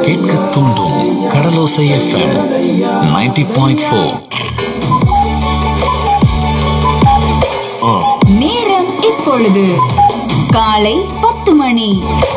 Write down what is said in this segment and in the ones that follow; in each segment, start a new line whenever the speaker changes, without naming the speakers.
கேட்க தூண்டும் கடலோசை FM 90.4 point four
நேரம் இப்பொழுது காலை பத்து மணி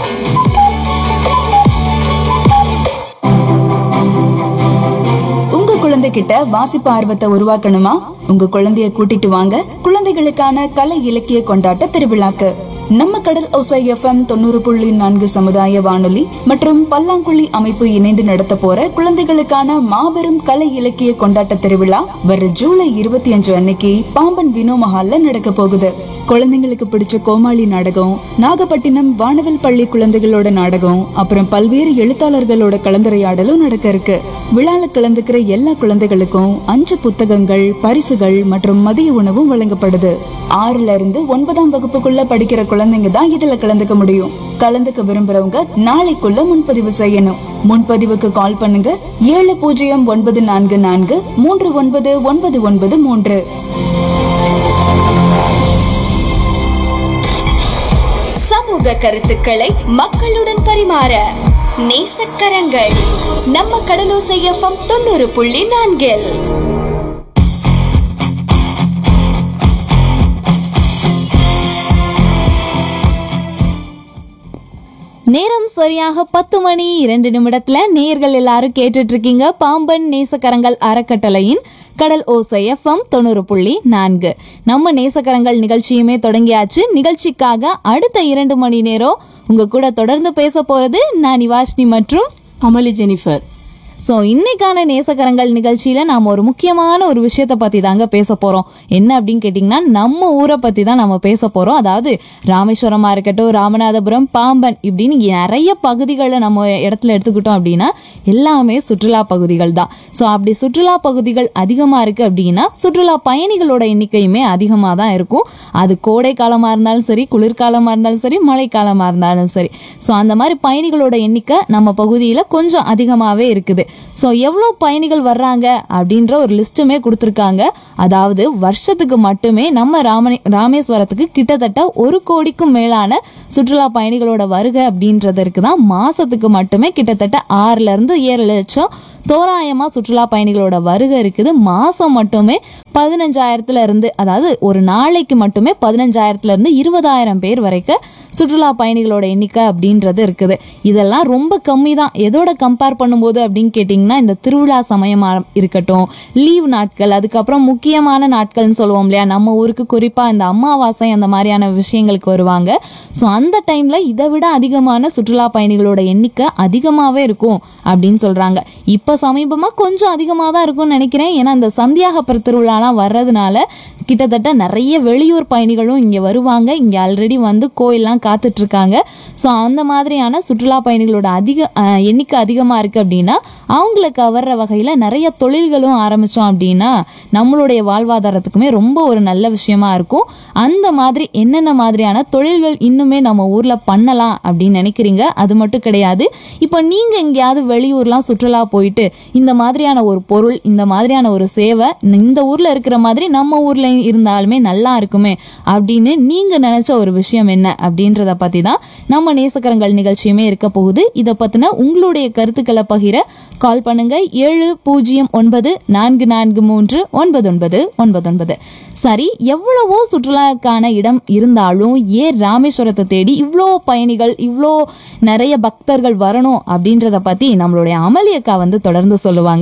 உங்க குழந்தைகிட்ட வாசிப்பு ஆர்வத்தை உருவாக்கணுமா உங்க குழந்தைய கூட்டிட்டு வாங்க குழந்தைகளுக்கான கலை இலக்கிய கொண்டாட்ட திருவிழாக்கு நம்ம கடல் ஒசை எஃப்எம் தொண்ணூறு புள்ளி நான்கு சமுதாய வானொலி மற்றும் பல்லாங்குழி அமைப்பு இணைந்து நடத்த போற குழந்தைகளுக்கான மாபெரும் கலை இலக்கிய கொண்டாட்ட திருவிழா வர ஜூலை இருபத்தி அஞ்சு அன்னைக்கு பாம்பன் வினோ மஹால்ல நடக்க போகுது குழந்தைங்களுக்கு பிடிச்ச கோமாளி நாடகம் நாகப்பட்டினம் வானவில் பள்ளி குழந்தைகளோட நாடகம் அப்புறம் பல்வேறு எழுத்தாளர்களோட கலந்துரையாடலும் நடக்க இருக்கு விழால கலந்துக்கிற எல்லா குழந்தைகளுக்கும் அஞ்சு புத்தகங்கள் பரிசுகள் மற்றும் மதிய உணவும் வழங்கப்படுது ஆறுல இருந்து ஒன்பதாம் வகுப்புக்குள்ள படிக்கிற குழந்தைங்க தான் இதுல கலந்துக்க முடியும் கலந்துக்க விரும்புறவங்க நாளைக்குள்ள முன்பதிவு செய்யணும் முன்பதிவுக்கு கால் பண்ணுங்க ஏழு பூஜ்ஜியம் ஒன்பது நான்கு நான்கு மூன்று ஒன்பது ஒன்பது ஒன்பது மூன்று
சமூக கருத்துக்களை மக்களுடன் பரிமாற நேசக்கரங்கள் நம்ம கடலோசை எஃப்எம் தொண்ணூறு புள்ளி நான்கில்
நேரம் சரியாக பத்து மணி இரண்டு நிமிடத்துல நேயர்கள் எல்லாரும் கேட்டுட்டு இருக்கீங்க பாம்பன் நேசக்கரங்கள் அறக்கட்டளையின் கடல் ஓசை எஃப்எம் தொண்ணூறு புள்ளி நான்கு நம்ம நேசக்கரங்கள் நிகழ்ச்சியுமே தொடங்கியாச்சு நிகழ்ச்சிக்காக அடுத்த இரண்டு மணி நேரம் உங்க கூட தொடர்ந்து பேச போறது நான் நிவாஷினி மற்றும்
அமளி ஜெனிஃபர்
ஸோ இன்னைக்கான நேசக்கரங்கள் நிகழ்ச்சியில நாம ஒரு முக்கியமான ஒரு விஷயத்த பத்தி தாங்க பேச போறோம் என்ன அப்படின்னு கேட்டிங்கன்னா நம்ம ஊரை பத்தி தான் நம்ம பேச போறோம் அதாவது ராமேஸ்வரமா இருக்கட்டும் ராமநாதபுரம் பாம்பன் இப்படின்னு நிறைய பகுதிகளை நம்ம இடத்துல எடுத்துக்கிட்டோம் அப்படின்னா எல்லாமே சுற்றுலா பகுதிகள் தான் ஸோ அப்படி சுற்றுலா பகுதிகள் அதிகமா இருக்கு அப்படின்னா சுற்றுலா பயணிகளோட எண்ணிக்கையுமே அதிகமாக தான் இருக்கும் அது கோடை காலமா இருந்தாலும் சரி குளிர்காலமா இருந்தாலும் சரி மழைக்காலமா இருந்தாலும் சரி ஸோ அந்த மாதிரி பயணிகளோட எண்ணிக்கை நம்ம பகுதியில் கொஞ்சம் அதிகமாகவே இருக்குது ஸோ எவ்வளோ பயணிகள் வர்றாங்க அப்படின்ற ஒரு லிஸ்ட்டுமே கொடுத்துருக்காங்க அதாவது வருஷத்துக்கு மட்டுமே நம்ம ராமனே ராமேஸ்வரத்துக்கு கிட்டத்தட்ட ஒரு கோடிக்கும் மேலான சுற்றுலா பயணிகளோட வருகை அப்படின்றதற்கு தான் மாசத்துக்கு மட்டுமே கிட்டத்தட்ட ஆறுல இருந்து ஏழு லட்சம் தோராயமா சுற்றுலா பயணிகளோட வருகை இருக்குது மாசம் மட்டுமே பதினஞ்சாயிரத்துல இருந்து அதாவது ஒரு நாளைக்கு மட்டுமே பதினஞ்சாயிரத்துல இருந்து இருபதாயிரம் பேர் வரைக்கும் சுற்றுலா பயணிகளோட எண்ணிக்கை அப்படின்றது இருக்குது இதெல்லாம் ரொம்ப கம்மி தான் எதோட கம்பேர் பண்ணும்போது அப்படின்னு கேட்டிங்கன்னா இந்த திருவிழா சமயமா இருக்கட்டும் லீவ் நாட்கள் அதுக்கப்புறம் முக்கியமான நாட்கள்னு சொல்லுவோம் இல்லையா நம்ம ஊருக்கு குறிப்பாக இந்த அமாவாசை அந்த மாதிரியான விஷயங்களுக்கு வருவாங்க ஸோ அந்த டைமில் இதை விட அதிகமான சுற்றுலா பயணிகளோட எண்ணிக்கை அதிகமாகவே இருக்கும் அப்படின்னு சொல்கிறாங்க இப்போ சமீபமாக கொஞ்சம் அதிகமாக தான் இருக்கும்னு நினைக்கிறேன் ஏன்னா இந்த சந்தியாகப்புற திருவிழாலாம் வர்றதுனால கிட்டத்தட்ட நிறைய வெளியூர் பயணிகளும் இங்கே வருவாங்க இங்கே ஆல்ரெடி வந்து கோயிலெலாம் காத்துட்டு இருக்காங்க ஸோ அந்த மாதிரியான சுற்றுலா பயணிகளோட அதிக அஹ், எண்ணிக்கை அதிகமாக இருக்குது அப்படின்னா அவங்கள கவர்ற வகையில் நிறைய தொழில்களும் ஆரம்பித்தோம் அப்படின்னா நம்மளுடைய வாழ்வாதாரத்துக்குமே ரொம்ப ஒரு நல்ல விஷயமா இருக்கும் அந்த மாதிரி என்னென்ன மாதிரியான தொழில்கள் இன்னுமே நம்ம ஊரில் பண்ணலாம் அப்படின்னு நினைக்கிறீங்க அது மட்டும் கிடையாது இப்போ நீங்கள் எங்கேயாவது வெளியூர்லாம் சுற்றுலா போயிட்டு இந்த மாதிரியான ஒரு பொருள் இந்த மாதிரியான ஒரு சேவை இந்த ஊரில் இருக்கிற மாதிரி நம்ம ஊரில் இருந்தாலுமே நல்லா இருக்குமே அப்படின்னு நீங்கள் நினச்ச ஒரு விஷயம் என்ன அப்படின்றத பற்றி தான் நம்ம நேசக்கரங்கள் நிகழ்ச்சியுமே இருக்க போகுது இதை பற்றின உங்களுடைய கருத்துக்களை பகிர கால் பண்ணுங்க ஏழு பூஜ்ஜியம் ஒன்பது நான்கு நான்கு மூன்று ஒன்பது ஒன்பது ஒன்பது ஒன்பது சரி எவ்வளவோ சுற்றுலாக்கான இடம் இருந்தாலும் ஏன் ராமேஸ்வரத்தை தேடி இவ்வளோ பயணிகள் இவ்வளோ நிறைய பக்தர்கள் வரணும் அப்படின்றத பற்றி நம்மளுடைய அமளி அக்கா வந்து தொடர்ந்து சொல்லுவாங்க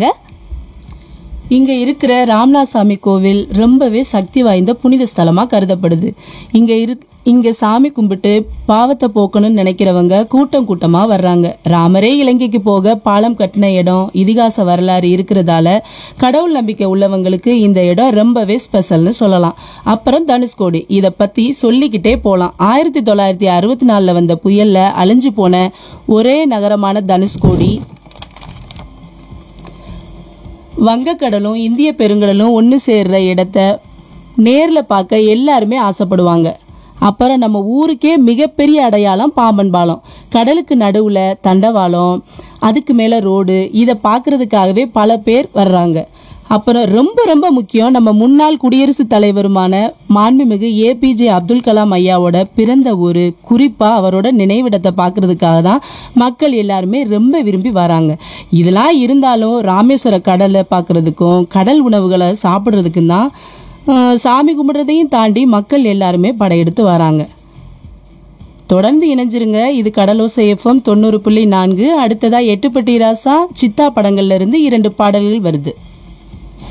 இங்க இருக்கிற ராமநாசாமி கோவில் ரொம்பவே சக்தி வாய்ந்த புனித ஸ்தலமா கருதப்படுது இங்க இரு இங்க சாமி கும்பிட்டு பாவத்தை போக்கணும்னு நினைக்கிறவங்க கூட்டம் கூட்டமா வர்றாங்க ராமரே இலங்கைக்கு போக பாலம் கட்டின இடம் இதிகாச வரலாறு இருக்கிறதால கடவுள் நம்பிக்கை உள்ளவங்களுக்கு இந்த இடம் ரொம்பவே ஸ்பெஷல்னு சொல்லலாம் அப்புறம் தனுஷ்கோடி இத பத்தி சொல்லிக்கிட்டே போலாம் ஆயிரத்தி தொள்ளாயிரத்தி அறுபத்தி நாலுல வந்த புயல்ல அழிஞ்சு போன ஒரே நகரமான தனுஷ்கோடி வங்கக்கடலும் இந்திய பெருங்கடலும் ஒன்று சேர்ற இடத்த நேரில் பார்க்க எல்லாருமே ஆசைப்படுவாங்க அப்புறம் நம்ம ஊருக்கே மிகப்பெரிய அடையாளம் பாம்பன் பாலம் கடலுக்கு நடுவில் தண்டவாளம் அதுக்கு மேலே ரோடு இதை பார்க்கறதுக்காகவே பல பேர் வர்றாங்க அப்புறம் ரொம்ப ரொம்ப முக்கியம் நம்ம முன்னாள் குடியரசுத் தலைவருமான மாண்புமிகு ஏபிஜே அப்துல் கலாம் ஐயாவோட பிறந்த ஊர் குறிப்பா அவரோட நினைவிடத்தை பார்க்கறதுக்காக தான் மக்கள் எல்லாருமே ரொம்ப விரும்பி வராங்க இதெல்லாம் இருந்தாலும் ராமேஸ்வர கடலை பார்க்கறதுக்கும் கடல் உணவுகளை சாப்பிட்றதுக்கும் தான் அஹ், சாமி கும்பிட்றதையும் தாண்டி மக்கள் எல்லாருமே படையெடுத்து வராங்க தொடர்ந்து இணைஞ்சிருங்க இது கடலோசை எஃப்எம் தொண்ணூறு புள்ளி நான்கு அடுத்ததா எட்டுப்பட்டி ராசா சித்தா படங்கள்ல இருந்து இரண்டு பாடல்கள் வருது